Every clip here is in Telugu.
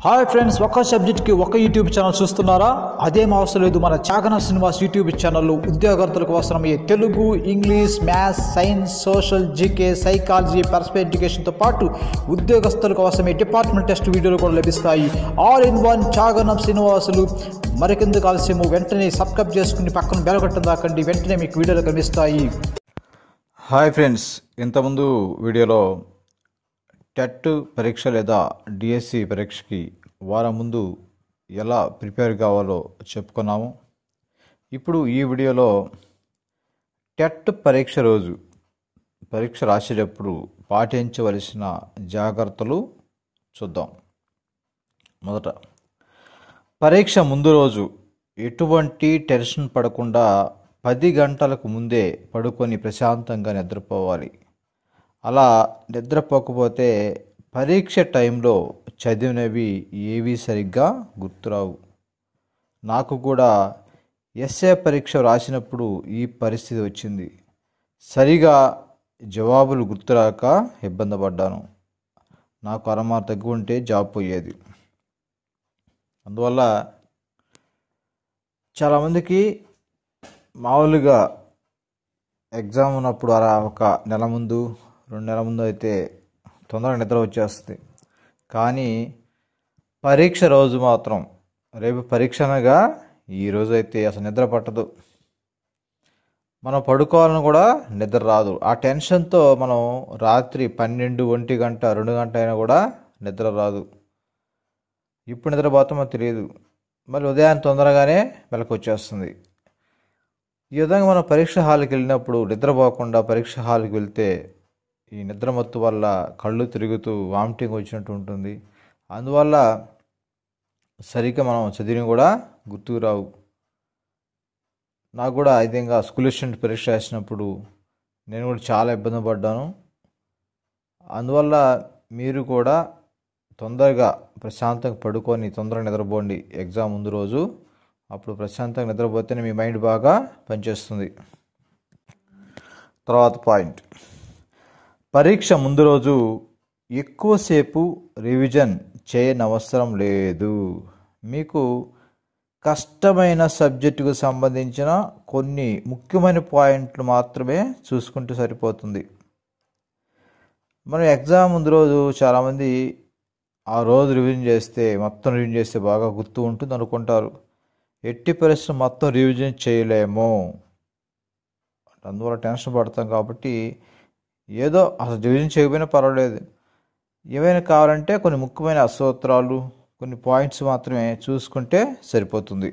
హాయ్ ఫ్రెండ్స్ ఒక సబ్జెక్ట్కి ఒక యూట్యూబ్ ఛానల్ చూస్తున్నారా అదేం అవసరం లేదు మన చాగన శ్రీనివాస్ యూట్యూబ్ ఛానల్లో ఉద్యోగార్థులకు అవసరమయ్యే Telugu English maths science social GK psychology personal ఎడ్యుకేషన్తో పాటు ఉద్యోగస్తులకు అవసరమయ్యే డిపార్ట్మెంట్ టెస్ట్ వీడియోలు కూడా లభిస్తాయి all in one Chaganam Srinivasulu మరికెందుకు ఆలస్యము వెంటనే సబ్స్క్రైబ్ చేసుకుని పక్కన బెలగొట్టం దాకండి వెంటనే మీకు వీడియోలు కనిపిస్తాయి హాయ్ ఫ్రెండ్స్ ఇంతకుముందు వీడియోలో టెట్ పరీక్ష లేదా డిఎస్సి పరీక్షకి వారం ముందు ఎలా ప్రిపేర్ కావాలో చెప్పుకున్నాము ఇప్పుడు ఈ వీడియోలో టెట్ పరీక్ష రోజు పరీక్ష రాసేటప్పుడు పాటించవలసిన జాగ్రత్తలు చూద్దాం మొదట పరీక్ష ముందు రోజు ఎటువంటి టెన్షన్ పడకుండా పది గంటలకు ముందే పడుకొని ప్రశాంతంగా నిద్రపోవాలి అలా నిద్రపోకపోతే పరీక్ష టైంలో చదివినవి ఏవీ సరిగ్గా గుర్తురావు నాకు కూడా ఎస్ఏ పరీక్ష రాసినప్పుడు ఈ పరిస్థితి వచ్చింది సరిగా జవాబులు గుర్తురాక ఇబ్బంది పడ్డాను నాకు అరమార్ తగ్గి ఉంటే జాబ్ పోయేది అందువల్ల చాలామందికి మామూలుగా ఎగ్జామ్ ఉన్నప్పుడు అలా ఒక నెల ముందు రెండు నెలల ముందు అయితే తొందరగా నిద్ర వచ్చేస్తుంది కానీ పరీక్ష రోజు మాత్రం రేపు పరీక్ష అనగా ఈ రోజు అయితే అసలు నిద్ర పట్టదు మనం పడుకోవాలని కూడా నిద్ర రాదు ఆ టెన్షన్తో మనం రాత్రి పన్నెండు ఒంటి గంట రెండు గంట అయినా కూడా నిద్ర రాదు ఇప్పుడు నిద్రపోతామో తెలియదు మళ్ళీ ఉదయం తొందరగానే మెలకు వచ్చేస్తుంది ఈ విధంగా మనం పరీక్ష హాల్కి వెళ్ళినప్పుడు నిద్రపోకుండా పరీక్ష హాల్కి వెళ్తే ఈ నిద్రమత్తు వల్ల కళ్ళు తిరుగుతూ వామిటింగ్ వచ్చినట్టు ఉంటుంది అందువల్ల సరిగ్గా మనం చదివిన కూడా గుర్తుకు రావు నాకు కూడా విధంగా స్కూల్ స్టూడెంట్ పరీక్ష రాసినప్పుడు నేను కూడా చాలా ఇబ్బంది పడ్డాను అందువల్ల మీరు కూడా తొందరగా ప్రశాంతంగా పడుకొని తొందరగా నిద్రపోండి ఎగ్జామ్ ముందు రోజు అప్పుడు ప్రశాంతంగా నిద్రపోతేనే మీ మైండ్ బాగా పనిచేస్తుంది తర్వాత పాయింట్ పరీక్ష ముందు రోజు ఎక్కువసేపు రివిజన్ చేయనవసరం లేదు మీకు కష్టమైన సబ్జెక్టుకు సంబంధించిన కొన్ని ముఖ్యమైన పాయింట్లు మాత్రమే చూసుకుంటే సరిపోతుంది మనం ఎగ్జామ్ ముందు రోజు చాలామంది ఆ రోజు రివిజన్ చేస్తే మొత్తం రివిజన్ చేస్తే బాగా గుర్తు ఉంటుంది అనుకుంటారు ఎట్టి పరిస్థితులు మొత్తం రివిజన్ చేయలేము అందువల్ల టెన్షన్ పడతాం కాబట్టి ఏదో అసలు రివిజన్ చేయకపోయినా పర్వాలేదు ఏమైనా కావాలంటే కొన్ని ముఖ్యమైన అసూత్రాలు కొన్ని పాయింట్స్ మాత్రమే చూసుకుంటే సరిపోతుంది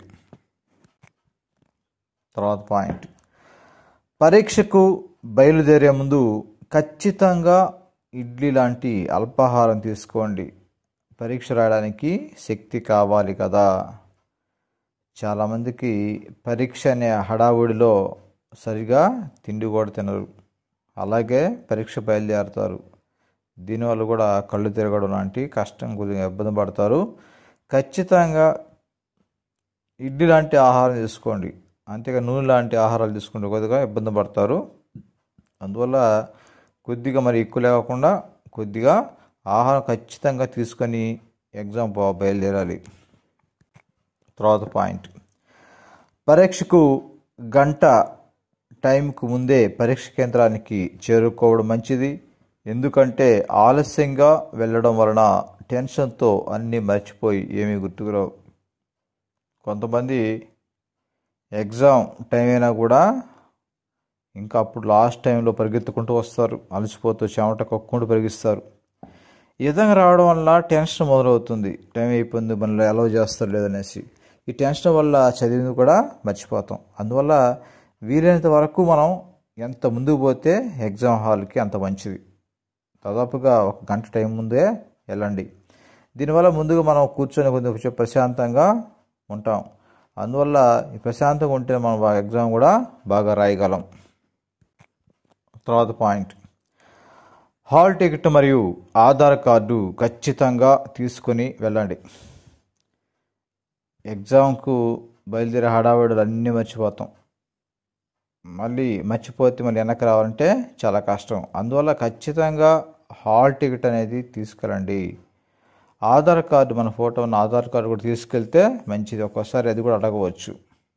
తర్వాత పాయింట్ పరీక్షకు బయలుదేరే ముందు ఖచ్చితంగా ఇడ్లీ లాంటి అల్పాహారం తీసుకోండి పరీక్ష రాయడానికి శక్తి కావాలి కదా చాలామందికి పరీక్ష అనే హడావుడిలో సరిగా తిండి కూడా తినరు అలాగే పరీక్ష బయలుదేరుతారు దీనివల్ల కూడా కళ్ళు తిరగడం లాంటి కష్టం కొద్దిగా ఇబ్బంది పడతారు ఖచ్చితంగా ఇడ్లీ లాంటి ఆహారం తీసుకోండి అంతేగా నూనె లాంటి ఆహారాలు తీసుకుంటే కొద్దిగా ఇబ్బంది పడతారు అందువల్ల కొద్దిగా మరి ఎక్కువ లేకుండా కొద్దిగా ఆహారం ఖచ్చితంగా తీసుకొని ఎగ్జామ్ బయలుదేరాలి తర్వాత పాయింట్ పరీక్షకు గంట టైంకు ముందే పరీక్ష కేంద్రానికి చేరుకోవడం మంచిది ఎందుకంటే ఆలస్యంగా వెళ్ళడం వలన టెన్షన్తో అన్నీ మర్చిపోయి ఏమీ గుర్తుకురావు కొంతమంది ఎగ్జామ్ టైం అయినా కూడా ఇంకా అప్పుడు లాస్ట్ టైంలో పరిగెత్తుకుంటూ వస్తారు అలసిపోతూ చెమట కొక్కుంటూ పరిగిస్తారు ఈ విధంగా రావడం వల్ల టెన్షన్ మొదలవుతుంది టైం అయిపోయింది మనల్ని అలవ్ చేస్తారు లేదనేసి ఈ టెన్షన్ వల్ల చదివింది కూడా మర్చిపోతాం అందువల్ల వీలైనంత వరకు మనం ఎంత ముందుకు పోతే ఎగ్జామ్ హాల్కి అంత మంచిది దాదాపుగా ఒక గంట టైం ముందే వెళ్ళండి దీనివల్ల ముందుగా మనం కూర్చొని కొంచెం ప్రశాంతంగా ఉంటాం అందువల్ల ఈ ప్రశాంతంగా ఉంటే మనం బాగా ఎగ్జామ్ కూడా బాగా రాయగలం తర్వాత పాయింట్ హాల్ టికెట్ మరియు ఆధార్ కార్డు ఖచ్చితంగా తీసుకొని వెళ్ళండి ఎగ్జామ్కు బయలుదేరే హడావిడులు అన్నీ మర్చిపోతాం మళ్ళీ మర్చిపోతే మళ్ళీ వెనక్కి రావాలంటే చాలా కష్టం అందువల్ల ఖచ్చితంగా హాల్ టికెట్ అనేది తీసుకెళ్ళండి ఆధార్ కార్డు మన ఫోటో ఉన్న ఆధార్ కార్డు కూడా తీసుకెళ్తే మంచిది ఒక్కోసారి అది కూడా అడగవచ్చు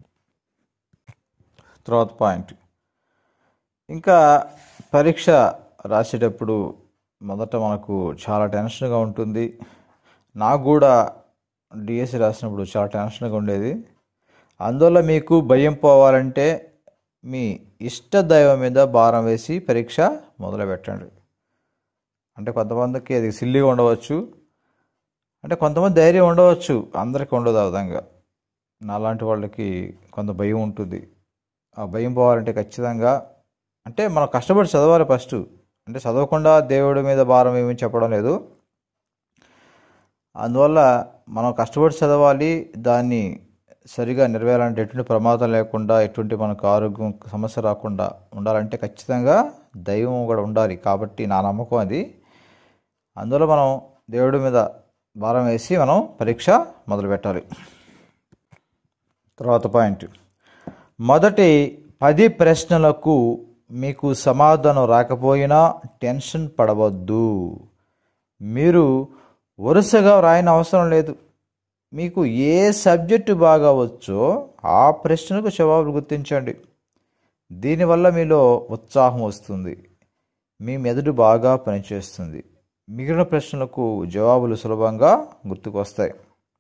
తర్వాత పాయింట్ ఇంకా పరీక్ష రాసేటప్పుడు మొదట మనకు చాలా టెన్షన్గా ఉంటుంది నాకు కూడా డిఎస్సి రాసినప్పుడు చాలా టెన్షన్గా ఉండేది అందువల్ల మీకు భయం పోవాలంటే మీ ఇష్ట దైవం మీద భారం వేసి పరీక్ష మొదలు పెట్టండి అంటే కొంతమందికి అది సిల్లిగా ఉండవచ్చు అంటే కొంతమంది ధైర్యం ఉండవచ్చు అందరికీ ఉండదు ఆ విధంగా నాలాంటి వాళ్ళకి కొంత భయం ఉంటుంది ఆ భయం పోవాలంటే ఖచ్చితంగా అంటే మనం కష్టపడి చదవాలి ఫస్ట్ అంటే చదవకుండా దేవుడి మీద భారం ఏమీ చెప్పడం లేదు అందువల్ల మనం కష్టపడి చదవాలి దాన్ని సరిగా నెరవేరాలంటే ఎటువంటి ప్రమాదం లేకుండా ఎటువంటి మనకు ఆరోగ్యం సమస్య రాకుండా ఉండాలంటే ఖచ్చితంగా దైవం కూడా ఉండాలి కాబట్టి నా నమ్మకం అది అందువల్ల మనం దేవుడి మీద భారం వేసి మనం పరీక్ష మొదలు పెట్టాలి తర్వాత పాయింట్ మొదటి పది ప్రశ్నలకు మీకు సమాధానం రాకపోయినా టెన్షన్ పడవద్దు మీరు వరుసగా రాయని అవసరం లేదు మీకు ఏ సబ్జెక్టు బాగా వచ్చో ఆ ప్రశ్నకు జవాబులు గుర్తించండి దీనివల్ల మీలో ఉత్సాహం వస్తుంది మీ మెదడు బాగా పనిచేస్తుంది మిగిలిన ప్రశ్నలకు జవాబులు సులభంగా గుర్తుకొస్తాయి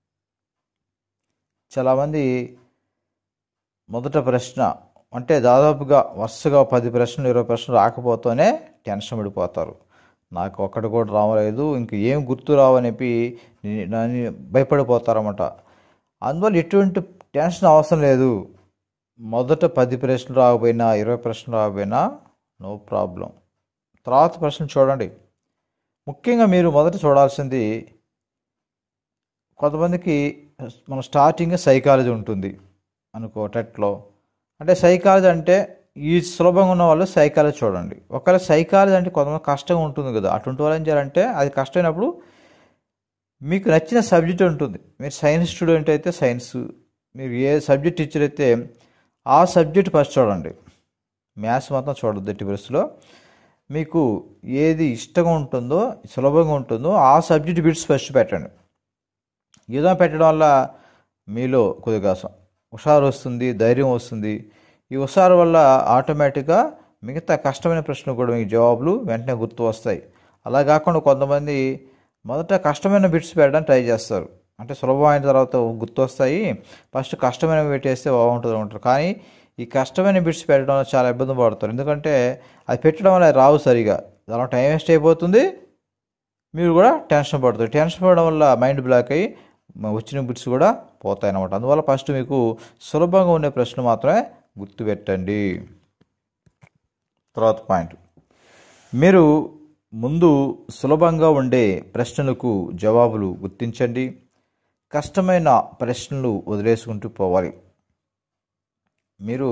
చాలామంది మొదట ప్రశ్న అంటే దాదాపుగా వరుసగా పది ప్రశ్నలు ఇరవై ప్రశ్నలు రాకపోతేనే టెన్షన్ పడిపోతారు నాకు ఒక్కటి కూడా రావలేదు ఇంక ఏం గుర్తు రావనిపి నన్ను భయపడిపోతారన్నమాట అందువల్ల ఎటువంటి టెన్షన్ అవసరం లేదు మొదట పది ప్రశ్నలు రాకపోయినా ఇరవై ప్రశ్నలు రాకపోయినా నో ప్రాబ్లం తర్వాత ప్రశ్న చూడండి ముఖ్యంగా మీరు మొదట చూడాల్సింది కొంతమందికి మన స్టార్టింగ్ సైకాలజీ ఉంటుంది అనుకో టెట్లో అంటే సైకాలజీ అంటే ఈ సులభంగా ఉన్న వాళ్ళు సైకాలజీ చూడండి ఒకవేళ సైకాలజీ అంటే కొంతమంది కష్టంగా ఉంటుంది కదా అటువంటి వాళ్ళు ఏం చేయాలంటే అది కష్టమైనప్పుడు మీకు నచ్చిన సబ్జెక్ట్ ఉంటుంది మీరు సైన్స్ స్టూడెంట్ అయితే సైన్స్ మీరు ఏ సబ్జెక్ట్ టీచర్ అయితే ఆ సబ్జెక్ట్ ఫస్ట్ చూడండి మ్యాథ్స్ మాత్రం చూడద్దు ఎట్టి పరిస్థితిలో మీకు ఏది ఇష్టంగా ఉంటుందో సులభంగా ఉంటుందో ఆ సబ్జెక్ట్ బిట్స్ ఫస్ట్ పెట్టండి ఈ విధంగా పెట్టడం వల్ల మీలో కొద్దిగా స- హుషారు వస్తుంది ధైర్యం వస్తుంది ఈ హుషారు వల్ల ఆటోమేటిక్గా మిగతా కష్టమైన ప్రశ్నలు కూడా మీకు జవాబులు వెంటనే గుర్తు వస్తాయి అలా కాకుండా కొంతమంది మొదట కష్టమైన బిట్స్ పెట్టడానికి ట్రై చేస్తారు అంటే సులభమైన తర్వాత గుర్తు వస్తాయి ఫస్ట్ కష్టమైనవి పెట్టేస్తే బాగుంటుంది అంటారు కానీ ఈ కష్టమైన బిట్స్ పెట్టడం వల్ల చాలా ఇబ్బంది పడతారు ఎందుకంటే అది పెట్టడం వల్ల అది రావు సరిగా దానిలో టైం వేస్ట్ అయిపోతుంది మీరు కూడా టెన్షన్ పడుతుంది టెన్షన్ పడడం వల్ల మైండ్ బ్లాక్ అయ్యి మ- వచ్చిన బిట్స్ కూడా పోతాయి అన్నమాట అందువల్ల ఫస్ట్ మీకు సులభంగా ఉండే ప్రశ్న మాత్రమే గుర్తుపెట్టండి తర్వాత పాయింట్ మీరు ముందు సులభంగా ఉండే ప్రశ్నలకు జవాబులు గుర్తించండి కష్టమైన ప్రశ్నలు వదిలేసుకుంటూ పోవాలి మీరు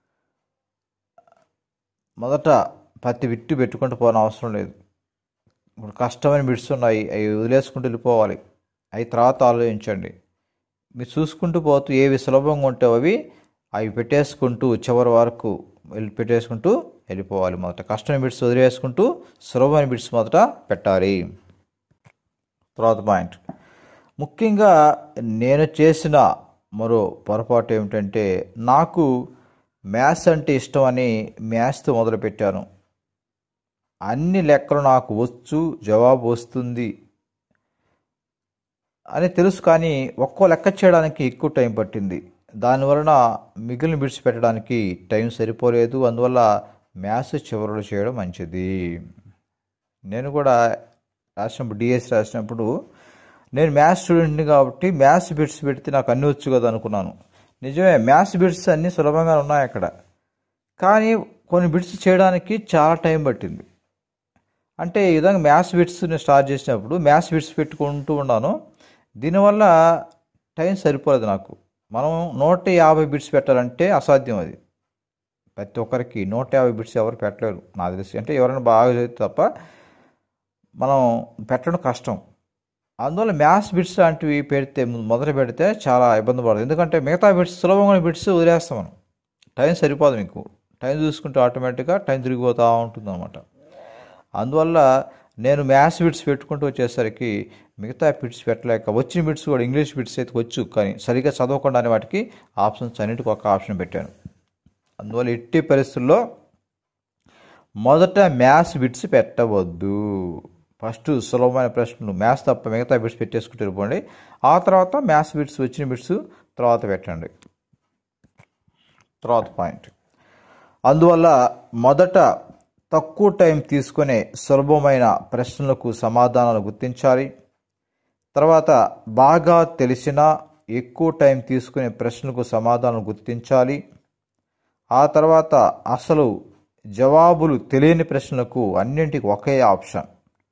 మొదట ప్రతి విట్టు పెట్టుకుంటూ పోని అవసరం లేదు ఇప్పుడు కష్టమైన బిడ్స్ ఉన్నాయి అవి వదిలేసుకుంటూ వెళ్ళిపోవాలి అవి తర్వాత ఆలోచించండి మీరు చూసుకుంటూ పోతూ ఏవి సులభంగా ఉంటే అవి అవి పెట్టేసుకుంటూ చివరి వరకు వెళ్ళి పెట్టేసుకుంటూ వెళ్ళిపోవాలి మొదట కష్టమైన బిడ్స్ వదిలేసుకుంటూ సులభమైన బిడ్స్ మొదట పెట్టాలి తర్వాత పాయింట్ ముఖ్యంగా నేను చేసిన మరో పొరపాటు ఏమిటంటే నాకు మ్యాథ్స్ అంటే ఇష్టం అని మ్యాథ్స్తో మొదలుపెట్టాను అన్ని లెక్కలు నాకు వచ్చు జవాబు వస్తుంది అని తెలుసు కానీ ఒక్కో లెక్క చేయడానికి ఎక్కువ టైం పట్టింది దానివలన మిగిలిన బిట్స్ పెట్టడానికి టైం సరిపోలేదు అందువల్ల మ్యాథ్స్ చివరిలో చేయడం మంచిది నేను కూడా రాసినప్పుడు డిఎస్ రాసినప్పుడు నేను మ్యాథ్స్ స్టూడెంట్ని కాబట్టి మ్యాథ్స్ బిట్స్ పెడితే నాకు అన్నీ వచ్చు కదా అనుకున్నాను నిజమే మ్యాథ్స్ బిట్స్ అన్నీ సులభంగా ఉన్నాయి అక్కడ కానీ కొన్ని బిట్స్ చేయడానికి చాలా టైం పట్టింది అంటే ఈ విధంగా మ్యాథ్స్ బిట్స్ నేను స్టార్ట్ చేసినప్పుడు మ్యాథ్స్ బిట్స్ పెట్టుకుంటూ ఉన్నాను దీనివల్ల టైం సరిపోలేదు నాకు మనం నూట యాభై బిట్స్ పెట్టాలంటే అసాధ్యం అది ప్రతి ఒక్కరికి నూట యాభై బిట్స్ ఎవరు పెట్టలేరు నాకు తెలిసి అంటే ఎవరైనా బాగా చదివితే తప్ప మనం పెట్టడం కష్టం అందువల్ల మ్యాథ్స్ బిట్స్ లాంటివి పెడితే మొదట పెడితే చాలా ఇబ్బంది పడుతుంది ఎందుకంటే మిగతా బిట్స్ సులభమైన బిట్స్ వదిలేస్తాం మనం టైం సరిపోదు మీకు టైం చూసుకుంటే ఆటోమేటిక్గా టైం తిరిగిపోతూ ఉంటుంది అనమాట అందువల్ల నేను మ్యాథ్స్ బిట్స్ పెట్టుకుంటూ వచ్చేసరికి మిగతా బిట్స్ పెట్టలేక వచ్చిన బిట్స్ కూడా ఇంగ్లీష్ బిట్స్ అయితే వచ్చు కానీ సరిగ్గా చదవకుండా అనే వాటికి ఆప్షన్స్ అన్నిటికీ ఒక ఆప్షన్ పెట్టాను అందువల్ల ఎట్టి పరిస్థితుల్లో మొదట మ్యాథ్స్ బిట్స్ పెట్టవద్దు ఫస్ట్ సులభమైన ప్రశ్నలు మ్యాథ్స్ తప్ప మిగతా బిట్స్ పెట్టేసుకుంటూ వెళ్ళిపోండి ఆ తర్వాత మ్యాథ్స్ బిట్స్ వచ్చిన బిట్స్ తర్వాత పెట్టండి తర్వాత పాయింట్ అందువల్ల మొదట తక్కువ టైం తీసుకునే సులభమైన ప్రశ్నలకు సమాధానాలు గుర్తించాలి తర్వాత బాగా తెలిసిన ఎక్కువ టైం తీసుకునే ప్రశ్నలకు సమాధానం గుర్తించాలి ఆ తర్వాత అసలు జవాబులు తెలియని ప్రశ్నలకు అన్నింటికి ఒకే ఆప్షన్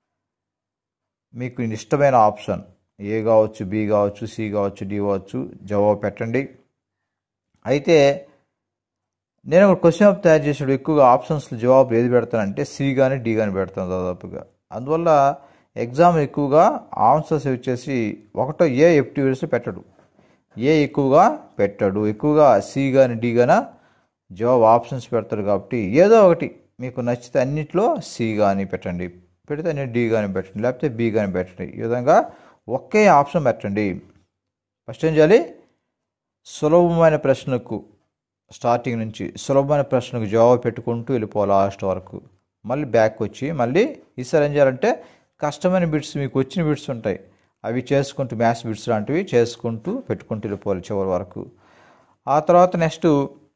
మీకు ఇష్టమైన ఆప్షన్ ఏ కావచ్చు బి కావచ్చు సి కావచ్చు డి కావచ్చు జవాబు పెట్టండి అయితే నేను ఒక క్వశ్చన్ ఆఫ్ తయారు చేసేటప్పుడు ఎక్కువగా ఆప్షన్స్ జవాబు ఏది పెడతానంటే సి కానీ డి కానీ పెడతాను దాదాపుగా అందువల్ల ఎగ్జామ్ ఎక్కువగా ఆన్సర్స్ వచ్చేసి ఒకటో ఏ ఎఫ్టీవీస్ పెట్టడు ఏ ఎక్కువగా పెట్టడు ఎక్కువగా సి కానీ డి గానా జవాబు ఆప్షన్స్ పెడతాడు కాబట్టి ఏదో ఒకటి మీకు నచ్చితే అన్నిట్లో సి కానీ పెట్టండి పెడితే అన్ని డి కానీ పెట్టండి లేకపోతే బి కానీ పెట్టండి ఈ విధంగా ఒకే ఆప్షన్ పెట్టండి ఫస్ట్ ఏం చేయాలి సులభమైన ప్రశ్నకు స్టార్టింగ్ నుంచి సులభమైన ప్రశ్నకు జవాబు పెట్టుకుంటూ వెళ్ళిపోవాలి లాస్ట్ వరకు మళ్ళీ బ్యాక్ వచ్చి మళ్ళీ ఈసారి ఏం చేయాలంటే కష్టమైన బిట్స్ మీకు వచ్చిన బిట్స్ ఉంటాయి అవి చేసుకుంటూ మ్యాథ్స్ బిట్స్ లాంటివి చేసుకుంటూ పెట్టుకుంటూ వెళ్ళిపోవాలి చివరి వరకు ఆ తర్వాత నెక్స్ట్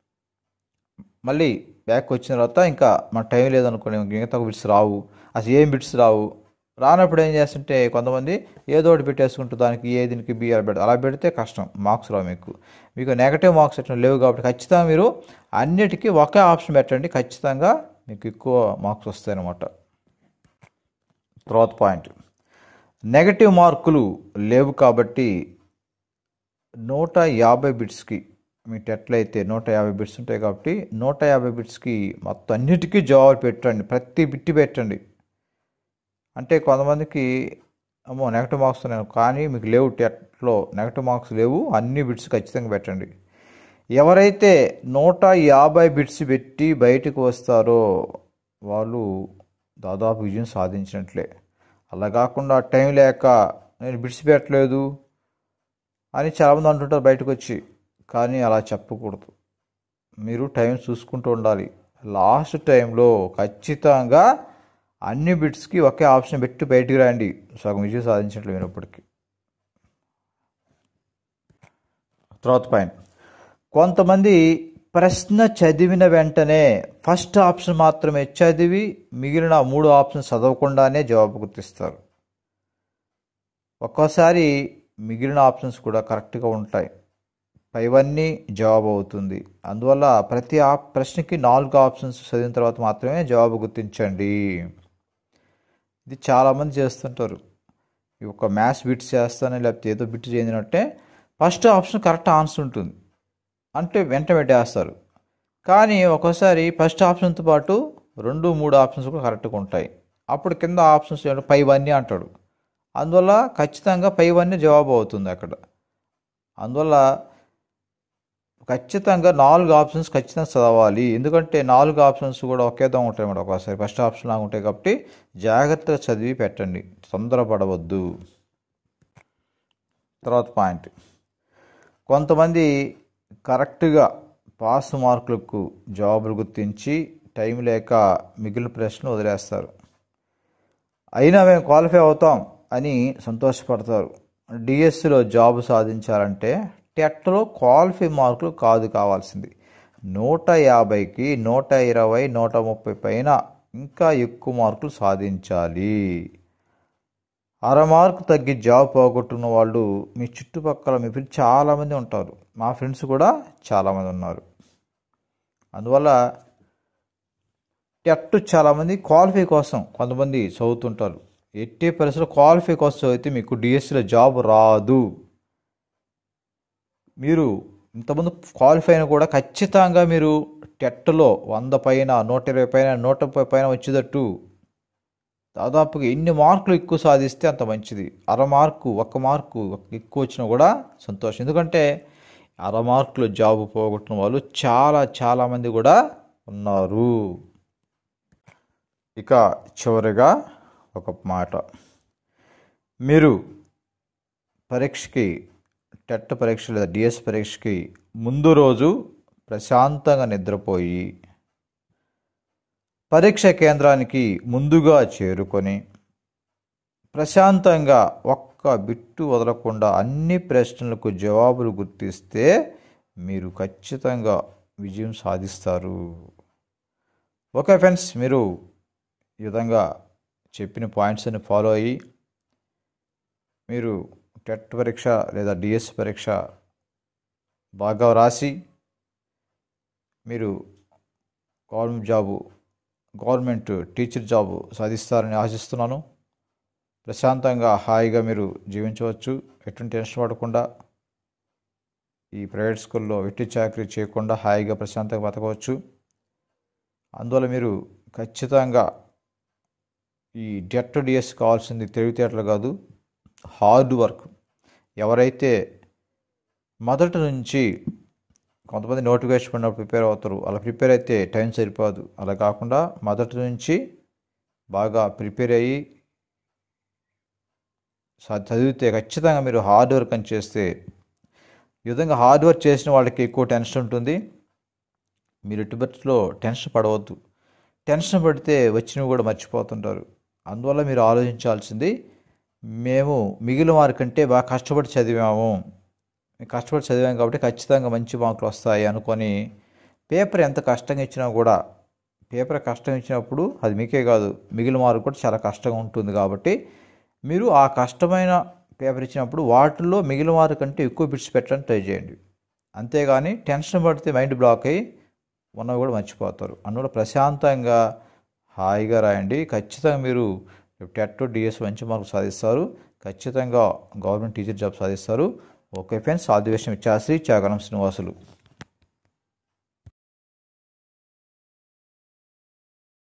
మళ్ళీ బ్యాక్ వచ్చిన తర్వాత ఇంకా మన టైం లేదనుకోండి మిగతా బిట్స్ రావు అసలు ఏం బిట్స్ రావు రానప్పుడు ఏం చేస్తుంటే కొంతమంది ఏదో ఒకటి పెట్టేసుకుంటూ దానికి ఏ దీనికి బి అలా పెడతారు అలా పెడితే కష్టం మార్క్స్ రావు మీకు మీకు నెగటివ్ మార్క్స్ ఎట్లా లేవు కాబట్టి ఖచ్చితంగా మీరు అన్నిటికీ ఒకే ఆప్షన్ పెట్టండి ఖచ్చితంగా మీకు ఎక్కువ మార్క్స్ వస్తాయి అన్నమాట తర్వాత పాయింట్ నెగటివ్ మార్కులు లేవు కాబట్టి నూట యాభై బిట్స్కి మీ టెట్లు అయితే నూట యాభై బిట్స్ ఉంటాయి కాబట్టి నూట యాభై బిట్స్కి మొత్తం అన్నిటికీ జవాబు పెట్టండి ప్రతి బిట్టి పెట్టండి అంటే కొంతమందికి అమ్మో నెగటివ్ మార్క్స్ ఉన్నాయి కానీ మీకు లేవు టెట్లో నెగటివ్ మార్క్స్ లేవు అన్ని బిట్స్ ఖచ్చితంగా పెట్టండి ఎవరైతే నూట యాభై బిట్స్ పెట్టి బయటకు వస్తారో వాళ్ళు దాదాపు విజయం సాధించినట్లే అలా కాకుండా టైం లేక నేను బిట్స్ పెట్టలేదు అని చాలామంది అంటుంటారు బయటకు వచ్చి కానీ అలా చెప్పకూడదు మీరు టైం చూసుకుంటూ ఉండాలి లాస్ట్ టైంలో ఖచ్చితంగా అన్ని బిట్స్కి ఒకే ఆప్షన్ పెట్టి బయటికి రండి సగం విజయం సాధించినట్లు వినప్పటికీ తర్వాత పాయింట్ కొంతమంది ప్రశ్న చదివిన వెంటనే ఫస్ట్ ఆప్షన్ మాత్రమే చదివి మిగిలిన మూడు ఆప్షన్ చదవకుండానే జవాబు గుర్తిస్తారు ఒక్కోసారి మిగిలిన ఆప్షన్స్ కూడా కరెక్ట్గా ఉంటాయి పైవన్నీ జవాబు అవుతుంది అందువల్ల ప్రతి ఆ ప్రశ్నకి నాలుగు ఆప్షన్స్ చదివిన తర్వాత మాత్రమే జవాబు గుర్తించండి ఇది చాలామంది చేస్తుంటారు ఈ ఒక మ్యాథ్స్ బిట్ చేస్తాను లేకపోతే ఏదో బిట్ చేసినట్టే ఫస్ట్ ఆప్షన్ కరెక్ట్ ఆన్సర్ ఉంటుంది అంటే వెంట పెట్టేస్తారు కానీ ఒక్కోసారి ఫస్ట్ ఆప్షన్తో పాటు రెండు మూడు ఆప్షన్స్ కూడా కరెక్ట్గా ఉంటాయి అప్పుడు కింద ఆప్షన్స్ పైవన్నీ అంటాడు అందువల్ల ఖచ్చితంగా పైవన్నీ జవాబు అవుతుంది అక్కడ అందువల్ల ఖచ్చితంగా నాలుగు ఆప్షన్స్ ఖచ్చితంగా చదవాలి ఎందుకంటే నాలుగు ఆప్షన్స్ కూడా ఒకేదా ఉంటాయి అన్నమాట ఒక్కోసారి ఫస్ట్ ఆప్షన్ లాగా ఉంటాయి కాబట్టి జాగ్రత్తగా చదివి పెట్టండి తొందరపడవద్దు తర్వాత పాయింట్ కొంతమంది కరెక్ట్గా పాస్ మార్కులకు జవాబులు గుర్తించి టైం లేక మిగిలిన ప్రశ్నలు వదిలేస్తారు అయినా మేము క్వాలిఫై అవుతాం అని సంతోషపడతారు డిఎస్సిలో జాబ్ సాధించాలంటే టెట్లో క్వాలిఫై మార్కులు కాదు కావాల్సింది నూట యాభైకి నూట ఇరవై నూట ముప్పై పైన ఇంకా ఎక్కువ మార్కులు సాధించాలి అర మార్కు తగ్గి జాబ్ పోగొట్టుకున్న వాళ్ళు మీ చుట్టుపక్కల మీ ఫ్రెండ్స్ చాలామంది ఉంటారు మా ఫ్రెండ్స్ కూడా చాలామంది ఉన్నారు అందువల్ల టెట్ చాలామంది క్వాలిఫై కోసం కొంతమంది చదువుతుంటారు ఎట్టి పరిస్థితుల్లో క్వాలిఫై కోసం చదివితే మీకు డిఎస్సిలో జాబ్ రాదు మీరు ఇంతకుముందు క్వాలిఫై అయినా కూడా ఖచ్చితంగా మీరు టెట్లో వంద పైన నూట ఇరవై పైన నూట ముప్పై పైన వచ్చేటట్టు దాదాపుగా ఎన్ని మార్కులు ఎక్కువ సాధిస్తే అంత మంచిది అర మార్కు ఒక్క మార్కు ఎక్కువ వచ్చినా కూడా సంతోషం ఎందుకంటే అర మార్కులు జాబ్ పోగొట్టిన వాళ్ళు చాలా చాలామంది కూడా ఉన్నారు ఇక చివరిగా ఒక మాట మీరు పరీక్షకి టెట్ పరీక్ష లేదా డిఎస్ పరీక్షకి ముందు రోజు ప్రశాంతంగా నిద్రపోయి పరీక్ష కేంద్రానికి ముందుగా చేరుకొని ప్రశాంతంగా ఒక్క బిట్టు వదలకుండా అన్ని ప్రశ్నలకు జవాబులు గుర్తిస్తే మీరు ఖచ్చితంగా విజయం సాధిస్తారు ఓకే ఫ్రెండ్స్ మీరు ఈ విధంగా చెప్పిన పాయింట్స్ని ఫాలో అయ్యి మీరు టెట్ పరీక్ష లేదా డిఎస్ పరీక్ష బాగా రాసి మీరు government job government teacher job సాధిస్తారని ఆశిస్తున్నాను ప్రశాంతంగా హాయిగా మీరు జీవించవచ్చు ఎటువంటి టెన్షన్ పడకుండా ఈ ప్రైవేట్ స్కూల్లో వెట్టి చాకరీ చేయకుండా హాయిగా ప్రశాంతంగా బతకవచ్చు అందువల్ల మీరు ఖచ్చితంగా ఈ డెట్ డిఎస్ కావాల్సింది తెలివితేటలు కాదు హార్డ్ వర్క్ ఎవరైతే మొదటి నుంచి కొంతమంది నోటిఫికేషన్ పడినప్పుడు ప్రిపేర్ అవుతారు అలా ప్రిపేర్ అయితే టైం సరిపోదు అలా కాకుండా మొదటి నుంచి బాగా ప్రిపేర్ అయ్యి స- చదివితే ఖచ్చితంగా మీరు హార్డ్ వర్క్ అని చేస్తే ఈ విధంగా హార్డ్ వర్క్ చేసిన వాళ్ళకి ఎక్కువ టెన్షన్ ఉంటుంది మీరు ఎటుబడిలో టెన్షన్ పడవద్దు టెన్షన్ పడితే వచ్చినవి కూడా మర్చిపోతుంటారు అందువల్ల మీరు ఆలోచించాల్సింది మేము మిగిలిన వారి కంటే బాగా కష్టపడి చదివాము మేము కష్టపడి చదివాం కాబట్టి ఖచ్చితంగా మంచి మార్కులు వస్తాయి అనుకొని పేపర్ ఎంత కష్టంగా ఇచ్చినా కూడా పేపర్ కష్టం ఇచ్చినప్పుడు అది మీకే కాదు మిగిలిన వారికి కూడా చాలా కష్టంగా ఉంటుంది కాబట్టి మీరు ఆ కష్టమైన పేపర్ ఇచ్చినప్పుడు వాటిల్లో మిగిలిన వారి కంటే ఎక్కువ బిట్స్ పెట్టడానికి ట్రై చేయండి అంతేగాని టెన్షన్ పడితే మైండ్ బ్లాక్ అయ్యి ఉన్నవి కూడా మర్చిపోతారు అందువల్ల ప్రశాంతంగా హాయిగా రాయండి ఖచ్చితంగా మీరు టెట్ డిఎస్ మంచి మార్కులు సాధిస్తారు ఖచ్చితంగా గవర్నమెంట్ టీచర్ జాబ్ సాధిస్తారు ఓకే ఫ్రెండ్స్ ఆల్ ది విషయం ఇచ్చాశ్రీ చాగరం శ్రీనివాసులు